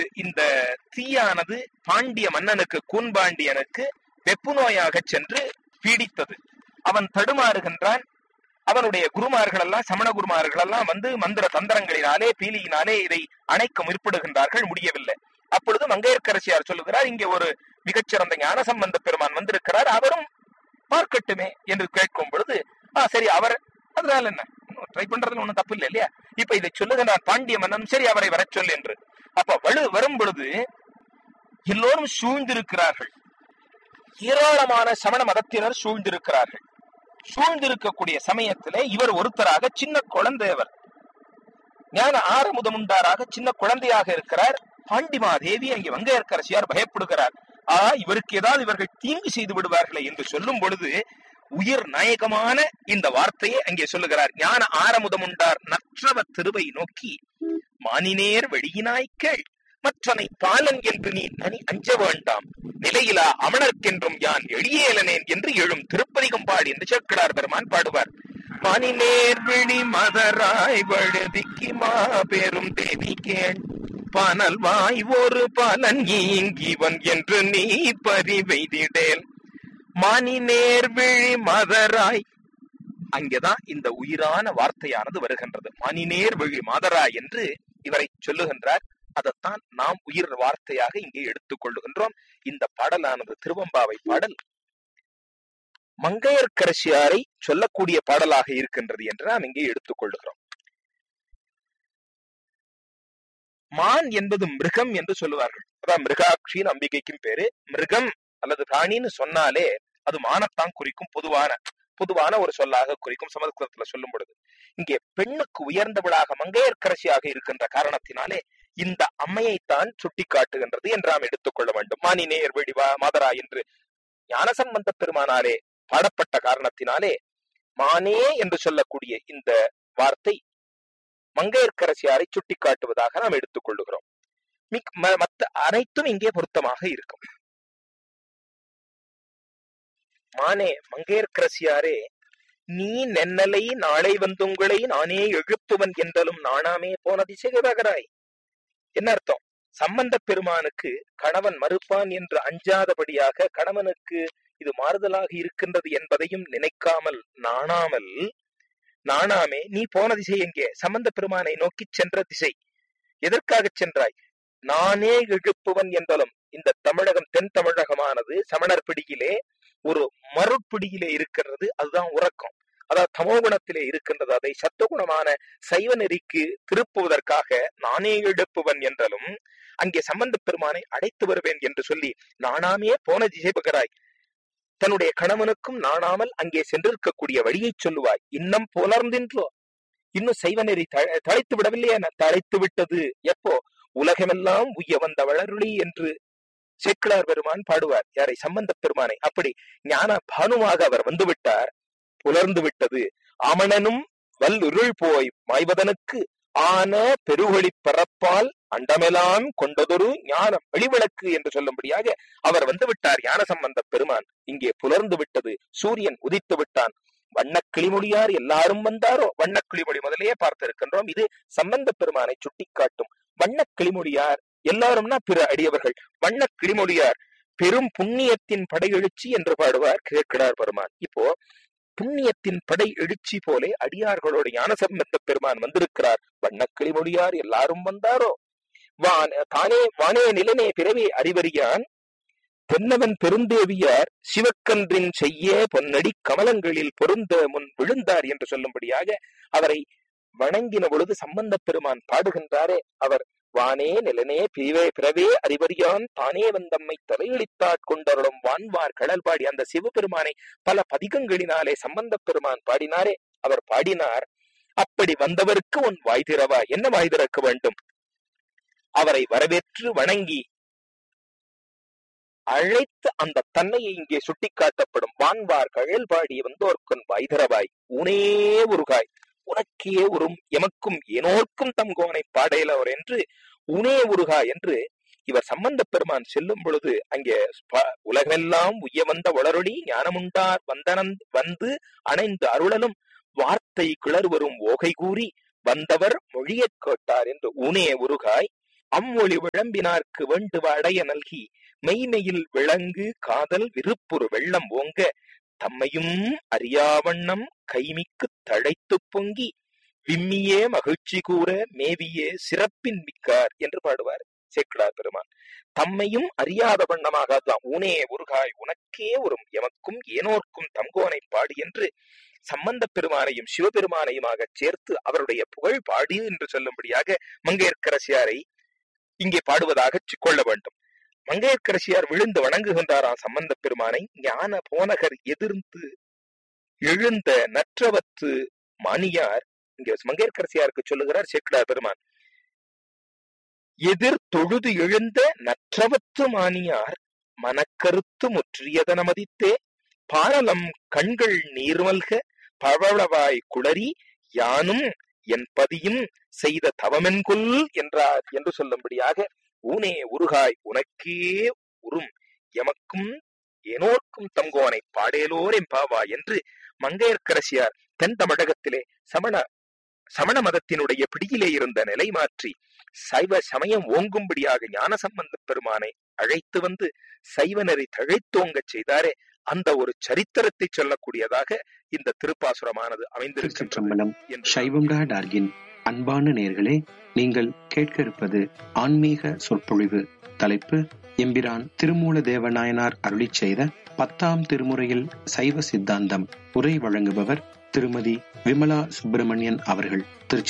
இந்த தீயானது பாண்டிய மன்னனுக்கு கூன்பாண்டியனுக்கு வெப்பு நோயாக சென்று பீடித்தது அவன் தடுமாறுகின்றான் அவனுடைய குருமார்கள் எல்லாம் சமண குருமார்கள் எல்லாம் வந்து மந்திர தந்திரங்களினாலே பீலியினாலே இதை அணைக்க முற்படுகின்றார்கள் முடியவில்லை அப்பொழுது மங்கையர்க்கரசியார் சொல்லுகிறார் இங்கே ஒரு மிகச்சிறந்த ஞான சம்பந்த பெருமான் வந்திருக்கிறார் அவரும் பார்க்கட்டுமே என்று கேட்கும் பொழுது ஆ சரி அவர் அதனால என்ன ட்ரை பண்றதுல ஒண்ணும் தப்பு இல்லை இல்லையா இப்ப இதை சொல்லுகிறார் பாண்டிய மன்னன் சரி அவரை வர சொல் என்று அப்ப வலு வரும் பொழுது எல்லோரும் சூழ்ந்திருக்கிறார்கள் ஏராளமான சமண மதத்தினர் சூழ்ந்திருக்கிறார்கள் சூழ்ந்திருக்கக்கூடிய சமயத்திலே இவர் ஒருத்தராக சின்ன குழந்தையவர் ஞான ஆரமுதமுண்டாராக சின்ன குழந்தையாக இருக்கிறார் பாண்டிமாதேவி அங்கே வங்கையர்க்கரசியார் பயப்படுகிறார் ஆ இவருக்கு ஏதாவது இவர்கள் தீங்கு செய்து விடுவார்களே என்று சொல்லும் பொழுது உயிர் நாயகமான இந்த வார்த்தையை அங்கே சொல்லுகிறார் ஞான ஆரமுதமுண்டார் நற்றவ திருவை நோக்கி மானினேர் வெளியினாய்க்கள் மற்றனை பாலன் என்று நீ நனி அஞ்ச வேண்டாம் நிலையிலா அமணர்க்கென்றும் யான் எளியேலனேன் என்று எழும் திருப்பதிகம் பாடி என்று சேர்க்கிறார் பெருமான் பாடுவார் மானினேர் விழி மதராய் வழுதிக்கு மாபெரும் தேவி கேள் பனல் வாய் ஒரு பலன் ஈங்கிவன் என்று நீ பறிவைதிடேல் மானி நேர்விழி மதராய் அங்கேதான் இந்த உயிரான வார்த்தையானது வருகின்றது மணிநேர் விழி மாதராய் என்று இவரை சொல்லுகின்றார் அதைத்தான் நாம் உயிர் வார்த்தையாக இங்கே எடுத்துக் கொள்ளுகின்றோம் இந்த பாடலானது திருவம்பாவை பாடல் மங்கையர்க்கரசியாரை சொல்லக்கூடிய பாடலாக இருக்கின்றது என்று நாம் இங்கே எடுத்துக் கொள்ளுகிறோம் மான் என்பது மிருகம் என்று சொல்லுவார்கள் அதான் மிருகாட்சியின் அம்பிகைக்கும் பேரு மிருகம் அல்லது பிராணின்னு சொன்னாலே அது மானத்தான் குறிக்கும் பொதுவான பொதுவான ஒரு சொல்லாக குறிக்கும் சமஸ்கிருதத்துல சொல்லும் பொழுது இங்கே பெண்ணுக்கு உயர்ந்தவளாக மங்கையர்க்கரசியாக இருக்கின்ற காரணத்தினாலே இந்த அம்மையைத்தான் சுட்டி காட்டுகின்றது என்று நாம் எடுத்துக்கொள்ள வேண்டும் மானினேர் வெடிவா மாதரா என்று ஞானசம்பந்த பெருமானாலே பாடப்பட்ட காரணத்தினாலே மானே என்று சொல்லக்கூடிய இந்த வார்த்தை மங்கையர்க்கரசியாரை சுட்டி காட்டுவதாக நாம் எடுத்துக்கொள்ளுகிறோம் மிக் ம- மத்த அனைத்தும் இங்கே பொருத்தமாக இருக்கும் மானே மங்கையர்க்கரசியாரே நீ நென்னலை நாளை வந்துங்களை நானே எழுப்புவன் என்றலும் நானாமே போன திசைகராய் என்ன அர்த்தம் சம்பந்த பெருமானுக்கு கணவன் மறுப்பான் என்று அஞ்சாதபடியாக கணவனுக்கு இது மாறுதலாக இருக்கின்றது என்பதையும் நினைக்காமல் நாணாமல் நாணாமே நீ போன திசை எங்கே சம்பந்த பெருமானை நோக்கி சென்ற திசை எதற்காக சென்றாய் நானே எழுப்புவன் என்றாலும் இந்த தமிழகம் தென் தமிழகமானது சமணர் பிடியிலே ஒரு மறுப்பிடியிலே இருக்கிறது அதுதான் உறக்கம் அதாவது தமோகுணத்திலே இருக்கின்றது அதை சத்துவகுணமான சைவ நெறிக்கு திருப்புவதற்காக நானே எழுப்புவன் என்றாலும் அங்கே சம்பந்த பெருமானை அடைத்து வருவேன் என்று சொல்லி நானாமே போன திசை பகராய் தன்னுடைய கணவனுக்கும் நாணாமல் அங்கே சென்றிருக்கக்கூடிய வழியை சொல்லுவாய் இன்னும் புலர்ந்தின்றோ இன்னும் சைவ நெறி த- தழைத்து விடவில்லையே என தழைத்து விட்டது எப்போ உலகமெல்லாம் உய்ய வந்த வளருளி என்று சேக்கிழார் பெருமான் பாடுவார் யாரை சம்பந்த பெருமானை அப்படி ஞான பானுவாக அவர் வந்து விட்டார் புலர்ந்து விட்டது அமணனும் வல்லுருள் போய் மாய்வதனுக்கு ஆன பெருவழி பரப்பால் அண்டமெல்லாம் கொண்டதொரு ஞானம் வெளிவிளக்கு என்று சொல்லும்படியாக அவர் வந்து விட்டார் ஞான சம்பந்த பெருமான் இங்கே புலர்ந்து விட்டது சூரியன் உதித்து விட்டான் வண்ணக் கிளிமொழியார் எல்லாரும் வந்தாரோ வண்ணக் கிளிமொழி முதலையே பார்த்திருக்கின்றோம் இது சம்பந்த பெருமானை சுட்டிக்காட்டும் வண்ணக் கிளிமொழியார் எல்லாரும்னா பிற அடியவர்கள் வண்ணக் கிளிமொழியார் பெரும் புண்ணியத்தின் படையெழுச்சி என்று பாடுவார் கிழக்கிடார் பெருமான் இப்போ புண்ணியத்தின் படை எழுச்சி போலே அடியார்களோட ஞானசம்பந்த பெருமான் வந்திருக்கிறார் வண்ணக் கிளிமொழியார் எல்லாரும் வந்தாரோ வான் தானே வானே நிலனே பிறவே அறிவறியான் தென்னவன் பெருந்தேவியார் சிவக்கன்றின் செய்ய பொன்னடி கமலங்களில் பொருந்த முன் விழுந்தார் என்று சொல்லும்படியாக அவரை வணங்கின பொழுது சம்பந்த பெருமான் பாடுகின்றாரே அவர் வானே நிலனே பிரிவே பிறவே அறிவறியான் தானே வந்தம்மை தலையளித்தாட் கொண்டருளும் வான்வார் கடல் பாடி அந்த சிவபெருமானை பல பதிகங்களினாலே சம்பந்த பெருமான் பாடினாரே அவர் பாடினார் அப்படி வந்தவருக்கு உன் வாய் திறவா என்ன வாய் திறக்க வேண்டும் அவரை வரவேற்று வணங்கி அழைத்து அந்த தன்மையை இங்கே சுட்டிக்காட்டப்படும் வான்வார் கழல் பாடி வந்தோர்க்குன் வாய்தரவாய் உனே உருகாய் உனக்கே உறும் எமக்கும் ஏனோர்க்கும் தம் கோனை பாடையிலவர் என்று உனே உருகா என்று இவர் சம்பந்த பெருமான் செல்லும் பொழுது அங்கே ஸ்ப- உலகமெல்லாம் உய்ய வந்த வளரொளி ஞானமுண்டார் வந்தனன் வந்து அணைந்து அருளலும் வார்த்தை கிளர் வரும் ஓகை கூறி வந்தவர் மொழியக் கேட்டார் என்று உனே உருகாய் அம்மொழி விளம்பினார்க்கு வேண்டுவ அடைய நல்கி மெய்மையில் விளங்கு காதல் விருப்புறு வெள்ளம் ஓங்க தம்மையும் அறியாவண்ணம் கைமிக்கு தழைத்து பொங்கி விம்மியே மகிழ்ச்சி கூற மேவியே சிறப்பின் மிக்கார் என்று பாடுவார் சேக்கிழார் பெருமான் தம்மையும் அறியாத வண்ணமாக அதான் ஊனே உருகாய் உனக்கே உறும் எமக்கும் ஏனோர்க்கும் தங்கோனை பாடி என்று சம்பந்த பெருமானையும் சிவபெருமானையுமாக சேர்த்து அவருடைய புகழ் பாடி என்று சொல்லும்படியாக மங்கையர்க்கரசியாரை இங்கே பாடுவதாக கொள்ள வேண்டும் மங்கையர்க்கரசியார் விழுந்து வணங்குகின்றாராம் சம்பந்த பெருமானை ஞான போனகர் எதிர்ந்து எழுந்த நற்றவத்து மானியார் இங்க மங்கையர்க்கரசியாருக்கு சொல்லுகிறார் சேக்கிடார் பெருமான் எதிர் தொழுது எழுந்த நற்றவத்து மானியார் மனக்கருத்து முற்றியதன மதித்தே பாரலம் கண்கள் நீர்மல்க பவளவாய் குளறி யானும் என் பதியும் செய்த தவமென்கொல் என்றார் என்று சொல்லும்படியாக ஊனே உருகாய் உனக்கே உறும் எமக்கும் ஏனோர்க்கும் தங்கோனை பாடேலோர் எம்பாவா என்று மங்கையர்க்கரசியார் தென் தமிழகத்திலே சமண சமண மதத்தினுடைய பிடியிலே இருந்த நிலை மாற்றி சைவ சமயம் ஓங்கும்படியாக ஞான சம்பந்த பெருமானை அழைத்து வந்து சைவனரை தழைத்தோங்கச் செய்தாரே அந்த ஒரு சரித்திரத்தை சொல்லக்கூடியதாக இந்த திருப்பாசுரமானது அமைந்திருக்கின்றது திருச்சிற்றம்பலம் என்று சைவம் டாட் ஆர்கின் அன்பான நேயர்களே நீங்கள் கேட்க இருப்பது ஆன்மீக சொற்பொழிவு தலைப்பு எம்பிரான் திருமூல தேவநாயனார் அருளிச் செய்த பத்தாம் திருமுறையில் சைவ சித்தாந்தம் உரை வழங்குபவர் திருமதி விமலா சுப்பிரமணியன் அவர்கள் திருச்சி